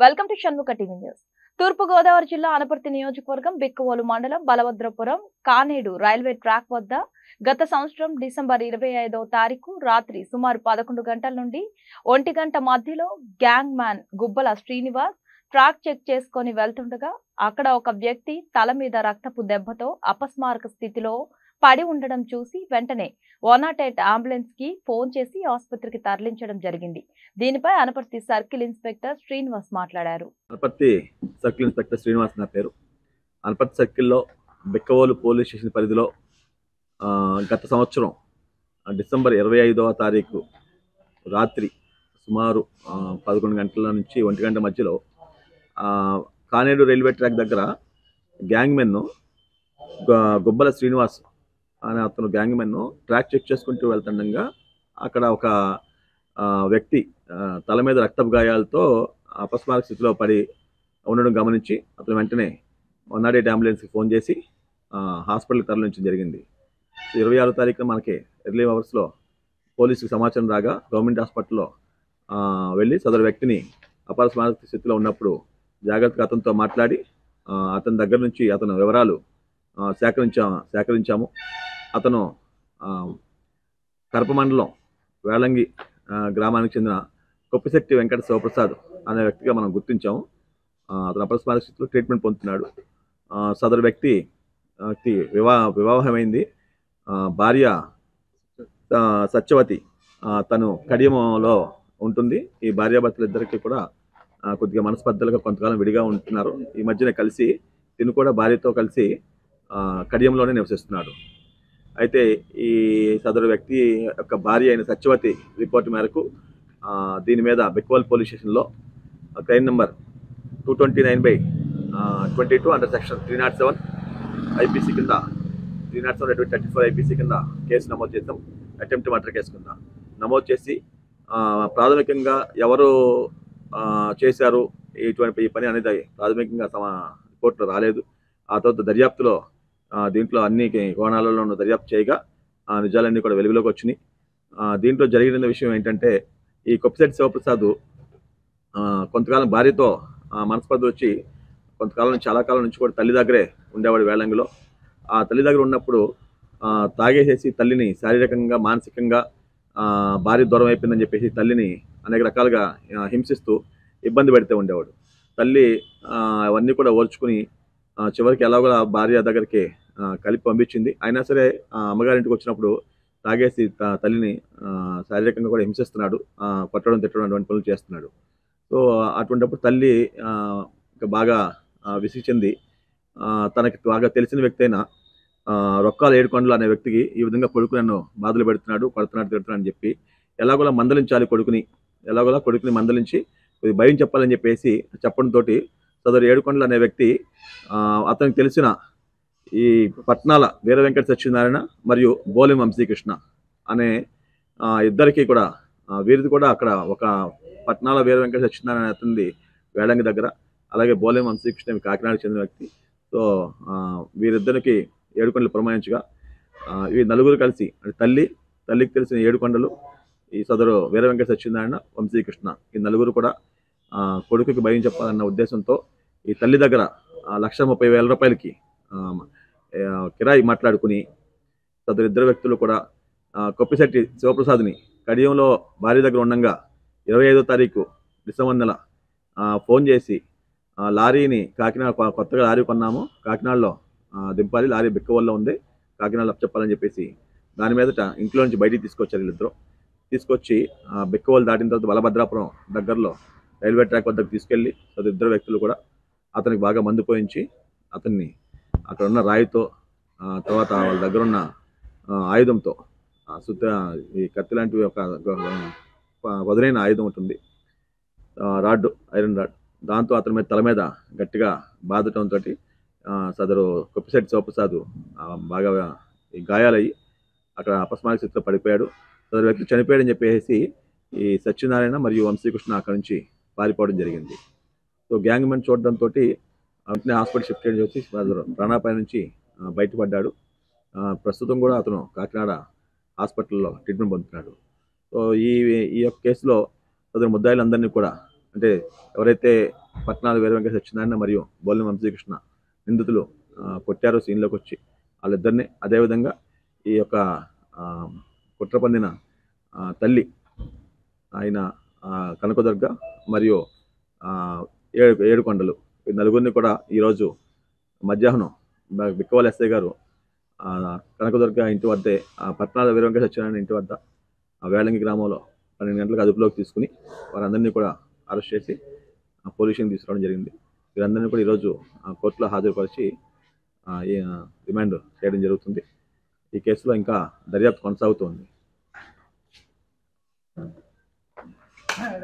welcome to Shanmukha TV news తూర్పు గోదావరి జిల్లా అనపర్తి నియోజకవర్గం బిక్కవోలు మండలం బలభద్రపురం కానేడు రైల్వే ట్రాక్ వద్ద గత సంవత్సరం డిసెంబర్ ఇరవై ఐదవ తారీఖు రాత్రి సుమారు పదకొండు గంటల నుండి ఒంటి గంట మధ్యలో gang man Gubbala Srinivas track check చేసుకొని వెళ్తుండగా అక్కడ ఒక వ్యక్తి తల మీద రక్తపు దెబ్బతో అపస్మారక స్థితిలో పడి ఉండడం చూసి వెంటనే వన్ నాట్ ఎయిట్ అంబులెన్స్ కి ఫోన్ చేసి ఆసుపత్రికి తరలించడం జరిగింది దీనిపై అనపర్తి సర్కిల్ ఇన్స్పెక్టర్ శ్రీనివాస్ మాట్లాడారు అనపర్తి సర్కిల్ ఇన్స్పెక్టర్ శ్రీనివాస్ నా పేరు అనపర్తి సర్కిల్లో బిక్కవోలు పోలీస్ స్టేషన్ పరిధిలో ఆ, గత సంవత్సరం ఆ, డిసెంబర్ ఇరవై ఐదవ తారీఖు రాత్రి సుమారు ఆ, పదకొండు గంటల నుంచి ఒంటి గంట మధ్యలో ఆ, కానేడు రైల్వే ట్రాక్ దగ్గర గ్యాంగ్ మెన్ గుబ్బల శ్రీనివాస్ అనే అతను గ్యాంగ్ మెన్ ట్రాక్ చెక్ చేసుకుంటూ వెళ్తుండగా అక్కడ ఒక ఆ, వ్యక్తి ఆ, తల మీద రక్తపు గాయాలతో అపస్మారక స్థితిలో పడి ఉండడం గమనించి అతను వెంటనే వన్ నాట్ ఎయిట్ అంబులెన్స్కి ఫోన్ చేసి ఆ, హాస్పిటల్కి తరలించడం జరిగింది ఇరవై ఆరో తారీఖున మనకి ఎర్లీ అవర్స్లో పోలీసుకి సమాచారం రాగా గవర్నమెంట్ హాస్పిటల్లో ఆ, వెళ్ళి సదరు వ్యక్తిని అపస్మారక స్థితిలో ఉన్నప్పుడు జాగ్రత్తగా అతనితో మాట్లాడి ఆ, అతని దగ్గర నుంచి అతను వివరాలు ఆ, సేకరించా సేకరించాము అతను ఆ, కరప మండలం వేలంగి ఆ, గ్రామానికి చెందిన కొప్పిశెట్టి వెంకట శివప్రసాద్ అనే వ్యక్తిగా మనం గుర్తించాము ఆ, అతను అపస్మారక స్థితిలో ట్రీట్మెంట్ పొందుతున్నాడు ఆ, సదరు వ్యక్తి ఆ, వ్యక్తి వివాహ వివాహమైంది ఆ, భార్య ఆ, సత్యవతి ఆ, తను కడియమలో ఉంటుంది ఈ భార్యాభర్తలు ఇద్దరికి కూడా ఆ, కొద్దిగా మనస్పర్ధలుగా కొంతకాలం విడిగా ఉంటున్నారు ఈ మధ్యన కలిసి తిను కూడా భార్యతో కలిసి ఆ, కడియంలోనే నివసిస్తున్నాడు అయితే ఈ సదరు వ్యక్తి యొక్క భార్య అయిన సత్యవతి రిపోర్ట్ మేరకు ఆ, దీని మీద బెక్వాల్ పోలీస్ స్టేషన్లో crime number two twenty nine by twenty two under section three not seven IPC కింద three not seven thirty four IPC కింద కేసు నమోదు చేద్దాం అటెంప్ట్ మర్డర్ కేసు కింద నమోదు చేసి ఆ, ప్రాథమికంగా ఎవరు ఆ, చేశారు ఇటువంటి ఈ పని అనేది ప్రాథమికంగా తమ రిపోర్ట్లో రాలేదు ఆ తర్వాత దర్యాప్తులో ఆ, దీంట్లో అన్ని కోణాలలోనూ దర్యాప్తు చేయగా ఆ నిజాలన్నీ కూడా వెలుగులోకి వచ్చినాయి ఆ, దీంట్లో జరిగిన విషయం ఏంటంటే ఈ కొప్పిశెట్టి శివప్రసాద్ ఆ, కొంతకాలం భార్యతో ఆ, మనస్పర్ధ వచ్చి కొంతకాలం చాలా కాలం నుంచి కూడా తల్లి దగ్గరే ఉండేవాడు వేలంగిలో ఆ తల్లి దగ్గర ఉన్నప్పుడు ఆ, తాగేసేసి తల్లిని శారీరకంగా మానసికంగా ఆ, భార్య దూరం అయిపోయిందని చెప్పేసి తల్లిని అనేక రకాలుగా ఆ, హింసిస్తూ ఇబ్బంది పెడితే ఉండేవాడు తల్లి ఆ, అవన్నీ కూడా ఓర్చుకుని ఆ, చివరికి ఎలాగో ఆ భార్య దగ్గరికి ఆ, కలిపి పంపించింది అయినా సరే ఆ, అమ్మగారింటికి వచ్చినప్పుడు తాగేసి త- తల్లిని ఆ, శారీరకంగా కూడా హింసిస్తున్నాడు ఆ, కొట్టడం తిట్టడం అటువంటి పనులు చేస్తున్నాడు సో అటువంటిప్పుడు తల్లి ఆ, ఇంకా బాగా ఆ, విసిగి చెంది ఆ, తనకి బాగా తెలిసిన వ్యక్తి అయిన ఆ, రొక్కాల ఏడుకొండలు అనే వ్యక్తికి ఈ విధంగా కొడుకు నన్ను బాధలు పెడుతున్నాడు కొడుతున్నాడు తిడుతున్నాడు అని చెప్పి ఎలాగోలా మందలించాలి కొడుకుని ఎలాగోలా కొడుకుని మందలించి కొద్దిగా భయం చెప్పాలని చెప్పేసి చెప్పడంతో సదరు ఏడుకొండలు అనే వ్యక్తి ఆ, అతనికి తెలిసిన ఈ పట్నాల వీర వెంకట సత్యనారాయణ మరియు బోలెం వంశీకృష్ణ అనే ఆ, ఇద్దరికి కూడా ఆ, వీరిది కూడా అక్కడ ఒక పట్నాల వీర వెంకట సత్యనారాయణ అతనిది వేడంగి దగ్గర అలాగే బోలెం వంశీకృష్ణ ఇవి కాకినాడకు చెందిన వ్యక్తి సో ఆ, వీరిద్దరికి ఏడుకొండలు పురమాయించగా ఆ, ఈ నలుగురు కలిసి అంటే తల్లి తల్లికి తెలిసిన ఏడుకొండలు ఈ సదరు వీర వెంకట సత్యనారాయణ వంశీకృష్ణ ఈ నలుగురు కూడా ఆ, కొడుకుకి భయం చెప్పాలన్న ఉద్దేశంతో ఈ తల్లి దగ్గర ఆ, లక్ష ముప్పై వేల రూపాయలకి ఆ, ఆ, కిరాయి మాట్లాడుకుని సదరు ఇద్దరు వ్యక్తులు కూడా ఆ, కొప్పిశెట్టి శివప్రసాద్ని కడియంలో భార్య దగ్గర ఉండగా ఇరవై ఐదో తారీఖు డిసెంబర్ నెల ఆ, ఫోన్ చేసి ఆ, లారీని కాకినాడ కొ- కొత్తగా లారీ కొన్నాము కాకినాడలో ఆ, దింపాలి లారీ బిక్కవల్లో ఉంది కాకినాడలో చెప్పాలని చెప్పేసి దాని మీదట ఇంట్లో నుంచి బయటికి తీసుకొచ్చారు వీళ్ళిద్దరు తీసుకొచ్చి ఆ, బిక్కవోలు దాటిన తర్వాత బలభద్రాపురం దగ్గరలో రైల్వే ట్రాక్ వద్దకు తీసుకెళ్ళి అది ఇద్దరు వ్యక్తులు కూడా అతనికి బాగా మందు పోయించి అతన్ని అక్కడ ఉన్న రాయితో ఆ, తర్వాత వాళ్ళ దగ్గర ఉన్న ఆ, ఆయుధంతో ఆ, సుత్త ఈ కత్తి లాంటివి ఒక గ- వదిలైన ఆయుధం ఉంటుంది ఆ, రాడ్ ఐరన్ రాడ్ దాంతో అతని మీద తల మీద గట్టిగా బాధటంతో సదరు కొప్పిశెట్టి శివప్రసాద్ ఆ, బాగా ఈ గాయాలయ్యి అక్కడ అపస్మారక స్థితిలో పడిపోయాడు సదరు వ్యక్తి చనిపోయాడని చెప్పేసి ఈ సత్యనారాయణ మరియు వంశీకృష్ణ అక్కడి నుంచి పారిపోవడం జరిగింది సో గ్యాంగ్ మెన్ చూడడంతో వెంటనే హాస్పిటల్ షిఫ్ట్ చేయడం వచ్చి ప్రాణాపాయ నుంచి ఆ, బయటపడ్డాడు ఆ, ప్రస్తుతం కూడా అతను కాకినాడ హాస్పిటల్లో ట్రీట్మెంట్ పొందుతున్నాడు సో ఈ ఈ యొక్క కేసులో సదరు ముద్దాయిలందరినీ కూడా అంటే ఎవరైతే పట్నాలు వీర వెంకట సత్యనారాయణ మరియు బోలిన వంశీకృష్ణ నిందితులు ఆ, కొట్టారు సీన్లోకి వచ్చి వాళ్ళిద్దరిని అదేవిధంగా ఈ యొక్క ఆ, కుట్ర పొందిన ఆ, తల్లి ఆయన ఆ, కనకదుర్గ మరియు ఆ, ఏడు ఏడుకొండలు ఈ నలుగురిని కూడా ఈరోజు మధ్యాహ్నం బ- బిక్కవల్ ఎస్ఐ గారు ఆ, కనకదుర్గ ఇంటి వద్దే ఆ, పట్నాల వీరవెంకట సత్యనారాయణ ఇంటి వద్ద ఆ వేళంగి గ్రామంలో పన్నెండు గంటలకు అదుపులోకి తీసుకుని వారందరినీ కూడా అరెస్ట్ చేసి ఆ, పోలీస్ స్టేషన్ తీసుకురావడం జరిగింది వీరందరినీ కూడా ఈరోజు ఆ, కోర్టులో హాజరుపరిచి ఆ, ఈ, ఆ, రిమాండ్ చేయడం జరుగుతుంది ఈ కేసులో ఇంకా దర్యాప్తు కొనసాగుతోంది